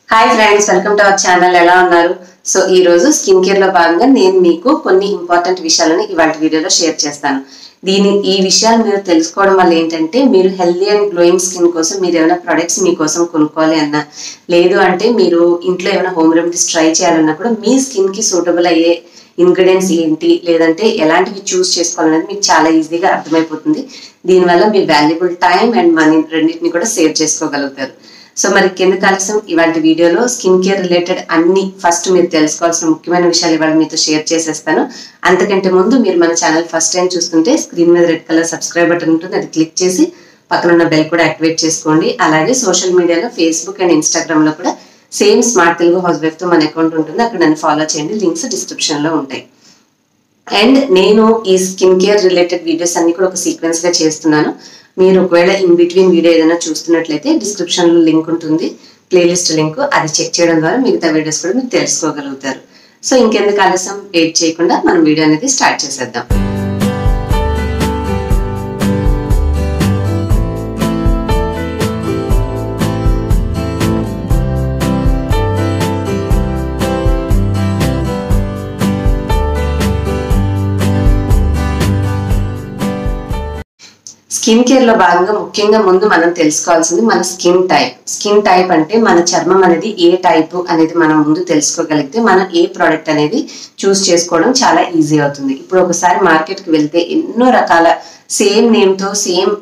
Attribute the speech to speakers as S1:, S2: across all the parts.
S1: hi friends welcome to our channel ఎలా ఉన్నారు so ఈ రోజు స్కిన్ కేర్ లో భాగంగా నేను మీకు కొన్ని ఇంపార్టెంట్ విషయాలను ఇవాళ వీడియోలో షేర్ చేస్తాను దీని ఈ విషయాలు మీరు తెలుసుకోవడం వల్ల ఏంటంటే మీరు హెల్దీ అండ్ గ్లోయింగ్ స్కిన్ కోసం మీరు ఏమైనా ప్రొడక్ట్స్ మీకోసం కొనుక్కోవాలి అన్నా లేదు అంటే మీరు ఇంట్లో ఏమైనా హోమ్ రెమెడీస్ ట్రై చేయాలన్నా కూడా మీ స్కిన్ కి సూటబుల్ అయ్యే ఇంగ్రీడియంట్స్ ఏంటి లేదంటే ఎలాంటివి చూస్ చేసుకోవాలనేది మీకు చాలా ఈజీగా అర్థమైపోతుంది దీనివల్ల మీ వాల్యుబుల్ టైం అండ్ మనీ రెండింటిని కూడా సేవ్ చేసుకోగలుగుతారు సో మరి కింద ఆలస్యం ఇవాళ వీడియోలో స్కిన్ కేర్ రిలేటెడ్ అన్ని ఫస్ట్ మీరు తెలుసుకోవాల్సిన ముఖ్యమైన విషయాలు ఇవాళ మీతో షేర్ చేసేస్తాను అంతకంటే ముందు మీరు మన ఛానల్ ఫస్ట్ టైం చూస్తుంటే స్క్రీన్ మీద రెడ్ కలర్ సబ్స్క్రైబ్ బటన్ ఉంటుంది అది క్లిక్ చేసి పక్కన ఉన్న బెల్ కూడా యాక్టివేట్ చేసుకోండి అలాగే సోషల్ మీడియాలో ఫేస్బుక్ అండ్ ఇన్స్టాగ్రామ్ లో కూడా same smart Telugu house wife తో మన అకౌంట్ ఉంటుంది అక్కడ నన్ను ఫాలో చేయండి లింక్స్ డిస్క్రిప్షన్ లో ఉంటాయి అండ్ నేను ఈ స్కిన్ కేర్ రిలేటెడ్ వీడియోస్ అన్ని కూడా ఒక సీక్వెన్స్ గా చేస్తున్నాను మీరు ఒకవేళ ఇన్ బిట్వీన్ వీడియో ఏదైనా చూస్తున్నట్లయితే డిస్క్రిప్షన్ లో లింక్ ఉంటుంది ప్లేలిస్ట్ లింక్ అది చెక్ చేయడం ద్వారా మిగతా వీడియోస్ కూడా మీరు తెలుసుకోగలుగుతారు సో ఇంకెందుకు ఆలస్యం వెయిట్ చేయకుండా మనం వీడియో అనేది స్టార్ట్ చేసేద్దాం స్కిన్ కేర్ లో భాగంగా ముఖ్యంగా ముందు మనం తెలుసుకోవాల్సింది మన స్కిన్ టైప్ స్కిన్ టైప్ అంటే మన చర్మం అనేది ఏ టైప్ అనేది మనం ముందు తెలుసుకోగలిగితే మనం ఏ ప్రోడక్ట్ అనేది చూస్ చేసుకోవడం చాలా ఈజీ అవుతుంది ఇప్పుడు ఒకసారి మార్కెట్ కి వెళ్తే ఎన్నో రకాల సేమ్ నేమ్ తో సేమ్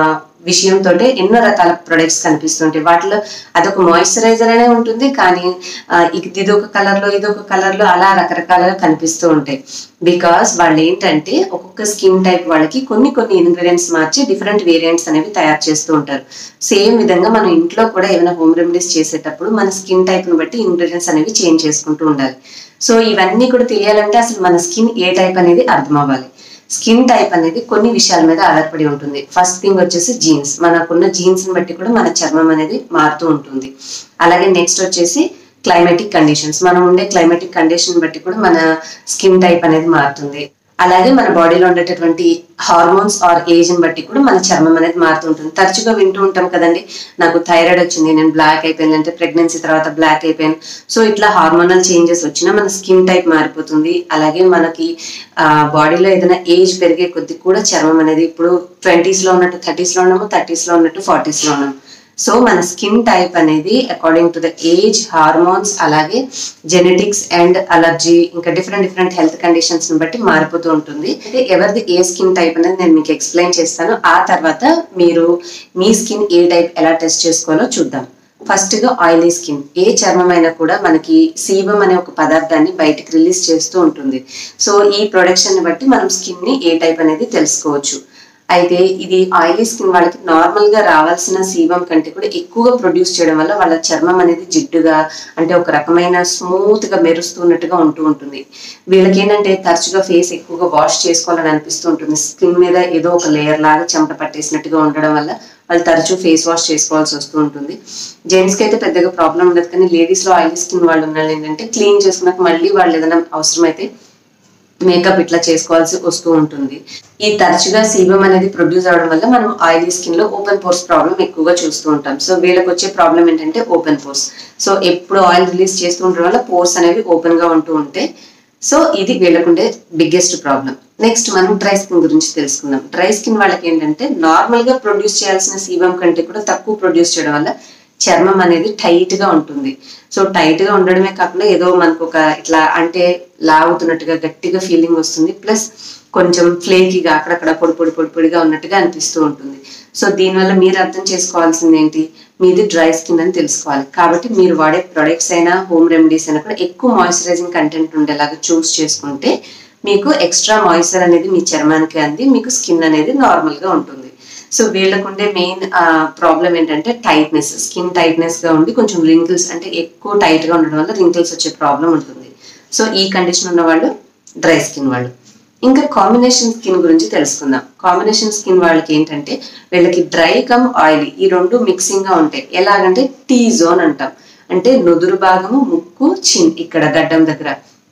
S1: విషయంతో ఎన్నో రకాల ప్రొడక్ట్స్ కనిపిస్తుంటాయి వాటిలో అదొక మాయిశ్చరైజర్ అనే ఉంటుంది కానీ ఇది ఒక కలర్ లో ఇది ఒక కలర్ లో అలా రకరకాలుగా కనిపిస్తూ ఉంటాయి బికాస్ వాళ్ళు ఏంటంటే ఒక్కొక్క స్కిన్ టైప్ వాళ్ళకి కొన్ని కొన్ని ఇంగ్రీడియంట్స్ మార్చి డిఫరెంట్ వేరియంట్స్ అనేవి తయారు చేస్తూ ఉంటారు సేమ్ విధంగా మనం ఇంట్లో కూడా ఏమైనా హోమ్ రెమెడీస్ చేసేటప్పుడు మన స్కిన్ టైప్ ని బట్టి ఇంగ్రీడియంట్స్ అనేవి చేంజ్ చేసుకుంటూ ఉండాలి సో ఇవన్నీ కూడా తెలియాలంటే అసలు మన స్కిన్ ఏ టైప్ అనేది అర్థం అవ్వాలి స్కిన్ టైప్ అనేది కొన్ని విషయాల మీద ఆధారపడి ఉంటుంది ఫస్ట్ థింగ్ వచ్చేసి జీన్స్ మనకున్న జీన్స్ ని బట్టి కూడా మన చర్మం అనేది మారుతూ ఉంటుంది అలాగే నెక్స్ట్ వచ్చేసి క్లైమేటిక్ కండిషన్స్ మనం ఉండే క్లైమేటిక్ కండిషన్ బట్టి కూడా మన స్కిన్ టైప్ అనేది మారుతుంది అలాగే మన బాడీలో ఉండేటటువంటి హార్మోన్స్ ఆర్ ఏజ్ ని బట్టి కూడా మన చర్మం అనేది మారుతుంటుంది తరచుగా వింటూ ఉంటాం కదండి నాకు థైరాయిడ్ వచ్చింది నేను బ్లాక్ అయిపోయింది అంటే ప్రెగ్నెన్సీ తర్వాత బ్లాక్ అయిపోయాను సో ఇట్లా హార్మోనల్ చేంజెస్ వచ్చినా మన స్కిన్ టైప్ మారిపోతుంది అలాగే మనకి బాడీలో ఏదైనా ఏజ్ పెరిగే కొద్ది కూడా చర్మం అనేది ఇప్పుడు ట్వంటీస్ లో ఉన్నట్టు థర్టీస్ లో ఉన్నాము థర్టీస్ లో ఉన్నట్టు ఫార్టీస్ లో ఉన్నాము సో మన స్కిన్ టైప్ అనేది according to the age hormones అలాగే జెనెటిక్స్ అండ్ అలర్జీ ఇంకా డిఫరెంట్ డిఫరెంట్ హెల్త్ కండిషన్స్ ని బట్టి మారిపోతూ ఉంటుంది అయితే ఎవరిది ఏ స్కిన్ టైప్ అనేది నేను మీకు ఎక్స్ప్లెయిన్ చేస్తాను ఆ తర్వాత మీరు మీ స్కిన్ ఏ టైప్ ఎలా టెస్ట్ చేసుకోవాలో చూద్దాం ఫస్ట్ గా ఆయిలీ స్కిన్ ఏ చర్మం అయినా కూడా మనకి సీబం అనే ఒక పదార్థాన్ని బయటకు రిలీజ్ చేస్తూ ఉంటుంది సో ఈ ప్రొడక్షన్ ని బట్టి మనం స్కిన్ ని ఏ టైప్ అనేది తెలుసుకోవచ్చు అయితే ఇది ఆయిలీ స్కిన్ వాళ్ళకి నార్మల్ గా రావాల్సిన సీబం కంటే కూడా ఎక్కువగా ప్రొడ్యూస్ చేయడం వల్ల వాళ్ళ చర్మం అనేది జిడ్డుగా అంటే ఒక రకమైన స్మూత్ గా మెరుస్తున్నట్టుగా ఉంటూ ఉంటుంది వీళ్ళకి ఏంటంటే తరచుగా ఫేస్ ఎక్కువగా వాష్ చేసుకోవాలని అనిపిస్తూ ఉంటుంది స్కిన్ మీద ఏదో ఒక లేయర్ లాగా చెమట పట్టేసినట్టుగా ఉండడం వల్ల వాళ్ళు తరచూ ఫేస్ వాష్ చేసుకోవాల్సి వస్తూ ఉంటుంది జెంట్స్ కి అయితే పెద్దగా ప్రాబ్లం ఉండదు కానీ లేడీస్ లో ఆయిలీ స్కిన్ వాళ్ళు ఉన్న ఏంటంటే క్లీన్ చేసుకున్నాక మళ్ళీ వాళ్ళు ఏదైనా అవసరమైతే మేకప్ ఇట్లా చేసుకోవాల్సి వస్తూ ఉంటుంది ఈ తరచుగా సీబం అనేది ప్రొడ్యూస్ అవడం వల్ల మనం ఆయిలీ స్కిన్ లో ఓపెన్ పోర్స్ ప్రాబ్లం ఎక్కువగా చూస్తూ ఉంటాం సో వీళ్ళకి వచ్చే ప్రాబ్లం ఏంటంటే ఓపెన్ పోర్స్ సో ఎప్పుడు ఆయిల్ రిలీజ్ చేస్తూ ఉండడం వల్ల పోర్స్ అనేవి ఓపెన్ గా ఉంటూ ఉంటాయి సో ఇది వీళ్ళకుండే బిగ్గెస్ట్ ప్రాబ్లం నెక్స్ట్ మనం డ్రై స్కిన్ గురించి తెలుసుకుందాం డ్రై స్కిన్ వాళ్ళకి ఏంటంటే నార్మల్ గా ప్రొడ్యూస్ చేయాల్సిన సీబం కంటే కూడా తక్కువ ప్రొడ్యూస్ చేయడం వల్ల చర్మం అనేది టైట్ గా ఉంటుంది సో టైట్ గా ఉండడమే కాకుండా ఏదో మనకు ఒక ఇట్లా అంటే లాగుతున్నట్టుగా గట్టిగా ఫీలింగ్ వస్తుంది ప్లస్ కొంచెం ఫ్లేకీగా అక్కడక్కడ పొడి పొడి పొడి పొడిగా ఉన్నట్టుగా అనిపిస్తూ ఉంటుంది సో దీనివల్ల మీరు అర్థం చేసుకోవాల్సింది ఏంటి మీది డ్రై స్కిన్ అని తెలుసుకోవాలి కాబట్టి మీరు వాడే ప్రొడక్ట్స్ అయినా హోమ్ రెమెడీస్ అయినా కూడా ఎక్కువ మాయిశ్చరైజింగ్ కంటెంట్ ఉండేలాగా చూస్ చేసుకుంటే మీకు ఎక్స్ట్రా మాయిశ్చర్ అనేది మీ చర్మానికి అంది మీకు స్కిన్ అనేది నార్మల్ గా ఉంటుంది సో వీళ్ళకుండే మెయిన్ ప్రాబ్లం ఏంటంటే టైట్నెస్ స్కిన్ టైట్నెస్ గా ఉండి కొంచెం రింకిల్స్ అంటే ఎక్కువ టైట్ గా ఉండడం వల్ల రింకిల్స్ వచ్చే ప్రాబ్లం ఉంటుంది సో ఈ కండిషన్ ఉన్న వాళ్ళు డ్రై స్కిన్ వాళ్ళు ఇంకా కాంబినేషన్ స్కిన్ గురించి తెలుసుకుందాం కాంబినేషన్ స్కిన్ వాళ్ళకి ఏంటంటే వీళ్ళకి డ్రై కమ్ ఆయిలీ ఈ రెండు మిక్సింగ్ గా ఉంటాయి ఎలాగంటే టీ జోన్ అంటాం అంటే నుదురు భాగము ముక్కు చిన్ ఇక్కడ గడ్డం దగ్గర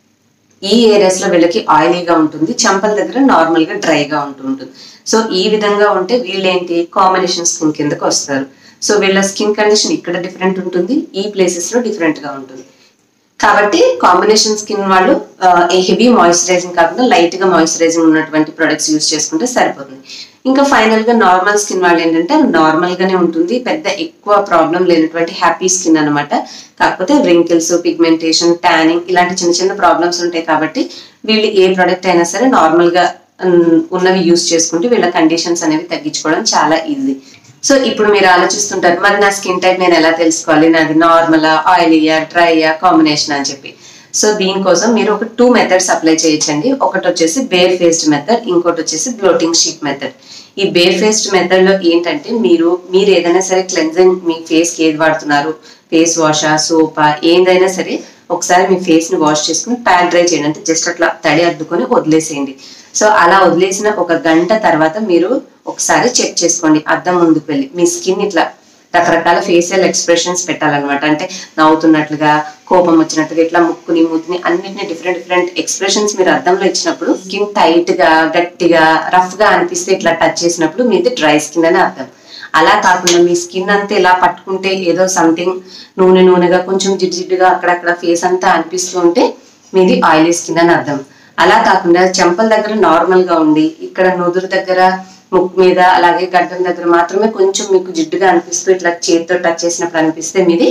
S1: ఈ ఏరియాస్ లో వీళ్ళకి ఆయిలీగా ఉంటుంది చెంపల దగ్గర నార్మల్ గా డ్రైగా ఉంటూ ఉంటుంది సో ఈ విధంగా ఉంటే వీళ్ళేంటి కాంబినేషన్ స్కిన్ కిందకు వస్తారు సో వీళ్ళ స్కిన్ కండిషన్ ఇక్కడ డిఫరెంట్ ఉంటుంది ఈ ప్లేసెస్ లో డిఫరెంట్ గా ఉంటుంది కాబట్టి కాంబినేషన్ స్కిన్ వాళ్ళు హెవీ మాయిశ్చరైజింగ్ కాకుండా లైట్ గా మాయిశ్చరైజింగ్ ఉన్నటువంటి ప్రొడక్ట్స్ యూజ్ చేసుకుంటే సరిపోతుంది ఇంకా ఫైనల్ గా నార్మల్ స్కిన్ వాళ్ళు ఏంటంటే నార్మల్ గానే ఉంటుంది పెద్ద ఎక్కువ ప్రాబ్లం లేనటువంటి హ్యాపీ స్కిన్ అన్నమాట కాకపోతే రింకిల్స్ పిగ్మెంటేషన్ ట్యానింగ్ ఇలాంటి చిన్న చిన్న ప్రాబ్లమ్స్ ఉంటాయి కాబట్టి వీళ్ళు ఏ ప్రోడక్ట్ అయినా సరే నార్మల్ గా ఉమ్, ఉన్నవి యూజ్ చేసుకుంటే వీళ్ళ కండిషన్స్ అనేవి తగ్గించుకోవడం చాలా ఈజీ సో ఇప్పుడు మీరు ఆలోచిస్తుంటారు మరి నా స్కిన్ టైప్ నేను ఎలా తెలుసుకోవాలి నాది నార్మల్ ఆయిలీయా డ్రైయా కాంబినేషన్ అని చెప్పి సో దీనికోసం మీరు ఒక టూ మెథడ్స్ అప్లై చేయొచ్చండి ఒకటి వచ్చేసి బేర్ ఫేస్డ్ మెథడ్ ఇంకోటి వచ్చేసి బ్లోటింగ్ షీట్ మెథడ్ ఈ బేర్ ఫేస్డ్ మెథడ్ లో ఏంటంటే మీరు మీరు ఏదైనా సరే క్లెన్జింగ్ మీ ఫేస్ కి ఏది వాడుతున్నారు ఫేస్ వాషా సోపా ఏదైనా సరే ఒకసారి మీ ఫేస్ ని వాష్ చేసుకుని ప్యాక్ డ్రై చేయండి అంటే జస్ట్ అట్లా తడి అద్దుకొని వదిలేసేయండి సో అలా వదిలేసిన ఒక గంట తర్వాత మీరు ఒకసారి చెక్ చేసుకోండి అద్దం ముందుకు వెళ్ళి మీ స్కిన్ ఇట్లా రకరకాల ఫేషియల్ ఎక్స్ప్రెషన్స్ పెట్టాలన్నమాట అంటే నవ్వుతున్నట్లుగా కోపం వచ్చినట్టుగా ఇట్లా ముక్కుని మూతిని అన్నిటిని డిఫరెంట్ డిఫరెంట్ ఎక్స్ప్రెషన్స్ మీరు అద్దంలో ఇచ్చినప్పుడు స్కిన్ టైట్ గా గట్టిగా రఫ్ గా అనిపిస్తే ఇట్లా టచ్ చేసినప్పుడు మీది డ్రై స్కిన్ అని అర్థం అలా కాకుండా మీ స్కిన్ అంతా ఇలా పట్టుకుంటే ఏదో సంథింగ్ నూనె నూనెగా కొంచెం జిడ్డు జిడ్డుగా అక్కడక్కడ ఫేస్ అంతా అనిపిస్తూ ఉంటే మీది ఆయిలీ స్కిన్ అని అర్థం అలా కాకుండా చెంపల దగ్గర నార్మల్ గా ఉండి ఇక్కడ నుదురు దగ్గర ముక్కు మీద అలాగే గడ్డం దగ్గర మాత్రమే కొంచెం మీకు జిడ్డుగా అనిపిస్తూ ఇట్లా చేతితో టచ్ చేసినప్పుడు అనిపిస్తే మీది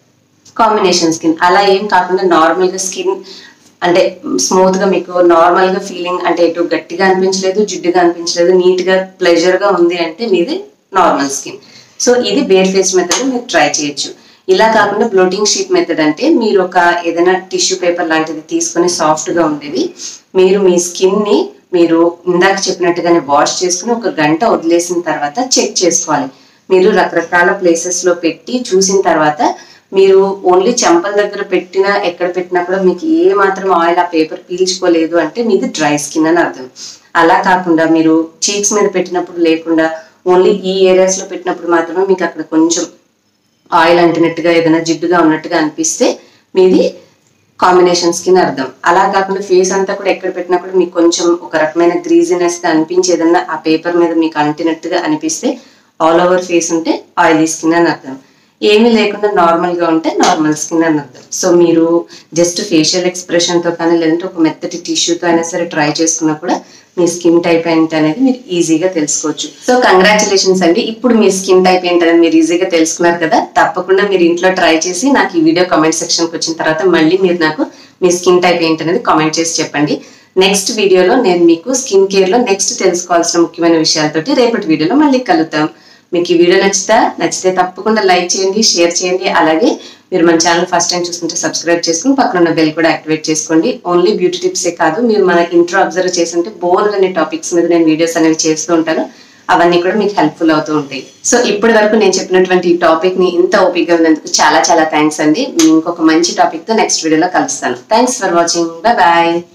S1: కాంబినేషన్ స్కిన్ అలా ఏం కాకుండా నార్మల్ గా స్కిన్ అంటే స్మూత్ గా మీకు నార్మల్ గా ఫీలింగ్ అంటే ఎటు గట్టిగా అనిపించలేదు జిడ్డుగా అనిపించలేదు నీట్ గా ప్లెజర్ గా ఉంది అంటే మీది నార్మల్ స్కిన్ సో ఇది బేర్ ఫేస్ మెథడ్ మీరు ట్రై చేయొచ్చు ఇలా కాకుండా బ్లోటింగ్ షీట్ మెథడ్ అంటే మీరు ఒక ఏదైనా టిష్యూ పేపర్ లాంటిది తీసుకొని సాఫ్ట్ గా ఉండేది మీరు మీ స్కిన్ ని మీరు ఇందాక చెప్పినట్టుగానే వాష్ చేసుకుని ఒక గంట వదిలేసిన తర్వాత చెక్ చేసుకోవాలి మీరు రకరకాల ప్లేసెస్ లో పెట్టి చూసిన తర్వాత మీరు ఓన్లీ చెంపల దగ్గర పెట్టినా ఎక్కడ పెట్టినా కూడా మీకు ఏ మాత్రం ఆయిల్ ఆ పేపర్ పీల్చుకోలేదు అంటే మీది డ్రై స్కిన్ అని అర్థం అలా కాకుండా మీరు చీక్స్ మీద పెట్టినప్పుడు లేకుండా ఓన్లీ ఈ ఏరియాస్ లో పెట్టినప్పుడు మాత్రమే మీకు అక్కడ కొంచెం ఆయిల్ అంటినట్టుగా ఏదైనా జిడ్డుగా ఉన్నట్టుగా అనిపిస్తే మీది కాంబినేషన్ స్కిన్ అర్థం అలా కాకుండా ఫేస్ అంతా కూడా ఎక్కడ పెట్టినా కూడా మీకు కొంచెం ఒక రకమైన గ్రీజినెస్ గా అనిపించి ఏదన్నా ఆ పేపర్ మీద మీకు అంటినట్టుగా అనిపిస్తే ఆల్ ఓవర్ ఫేస్ ఉంటే ఆయిలీ స్కిన్ అని అర్థం ఏమీ లేకుండా నార్మల్ గా ఉంటే నార్మల్ స్కిన్ అని అర్థం సో మీరు జస్ట్ ఫేషియల్ ఎక్స్ప్రెషన్ తో కానీ లేదంటే ఒక మెత్తటి టిష్యూతో అయినా సరే ట్రై చేసుకున్నా కూడా మీ స్కిన్ టైప్ ఏంటి అనేది మీరు ఈజీగా తెలుసుకోవచ్చు సో కంగ్రాచులేషన్స్ అండి ఇప్పుడు మీ స్కిన్ టైప్ ఏంటనేది మీరు ఈజీగా తెలుసుకున్నారు కదా తప్పకుండా మీరు ఇంట్లో ట్రై చేసి నాకు ఈ వీడియో కామెంట్ సెక్షన్కి వచ్చిన తర్వాత మళ్ళీ మీరు నాకు మీ స్కిన్ టైప్ ఏంటనేది కామెంట్ చేసి చెప్పండి నెక్స్ట్ వీడియోలో నేను మీకు స్కిన్ కేర్ లో నెక్స్ట్ తెలుసుకోవాల్సిన ముఖ్యమైన విషయాలతోటి రేపటి వీడియోలో మళ్ళీ కలుద్దాం మీకు ఈ వీడియో నచ్చితే నచ్చితే తప్పకుండా లైక్ చేయండి షేర్ చేయండి అలాగే మీరు మన ఛానల్ ఫస్ట్ టైం చూస్తుంటే సబ్స్క్రైబ్ చేసుకుని పక్కన ఉన్న బెల్ కూడా యాక్టివేట్ చేసుకోండి ఓన్లీ బ్యూటీ టిప్సే కాదు మీరు మన ఇంట్రో అబ్జర్వ్ చేస్తుంటే బోల్డ్ అనే టాపిక్స్ మీద నేను వీడియోస్ అనేవి చేస్తూ ఉంటాను అవన్నీ కూడా మీకు హెల్ప్ఫుల్ అవుతూ ఉంటాయి సో ఇప్పటి వరకు నేను చెప్పినటువంటి ఈ టాపిక్ ని ఇంత ఓపిక ఉన్నందుకు చాలా చాలా థ్యాంక్స్ అండి ఇంకొక మంచి టాపిక్ తో నెక్స్ట్ వీడియోలో కలుస్తాను thanks for watching bye bye